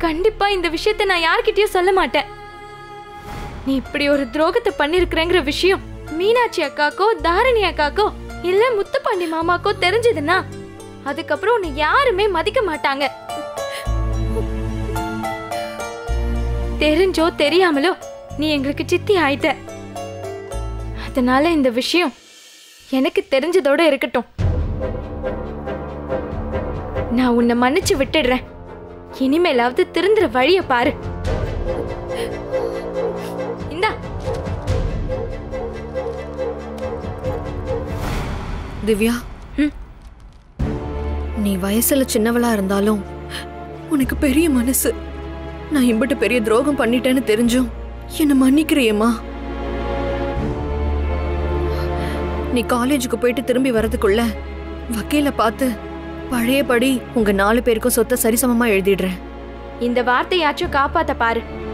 கண்டிப்பா இந்த விஷயத்தை நான் யார்கிட்டயும் சொல்ல மாட்டேன் நீ இப்படி ஒரு துரோகத்தை பண்ணிருக்கிறேங்கிற விஷயம் மீனாட்சி அக்காக்கோ தாரணி அக்காக்கோ இல்ல முத்துப்பாண்டி மாமாக்கோ தெரிஞ்சதுன்னா அதுக்கப்புறம் உன்னை யாருமே மதிக்க மாட்டாங்க தெரிஞ்சோ தெரியாமலோ நீ எங்களுக்கு சித்தி ஆயிட்ட அதனால இந்த விஷயம் எனக்கு தெரிஞ்சதோட இருக்கட்டும் நான் உன்னை மன்னிச்சு விட்டுடுறேன் இனிமேலாவது திருந்துற வழிய பாரு இந்தா திவ்யா ம். நீ வயசுல சின்னவளா இருந்தாலும் உனக்கு பெரிய மனசு நான் இம்பிட்டு பெரிய துரோகம் பண்ணிட்டேன்னு தெரிஞ்சும் என்ன மன்னிக்கிறியேம்மா நீ காலேஜுக்கு போயிட்டு திரும்பி வரதுக்குள்ள வக்கீல பார்த்து பழையபடி உங்க நாலு பேருக்கும் சொத்தை சரிசமமா எழுதிடுறேன் இந்த வார்த்தையாச்சும் காப்பாத்த பாரு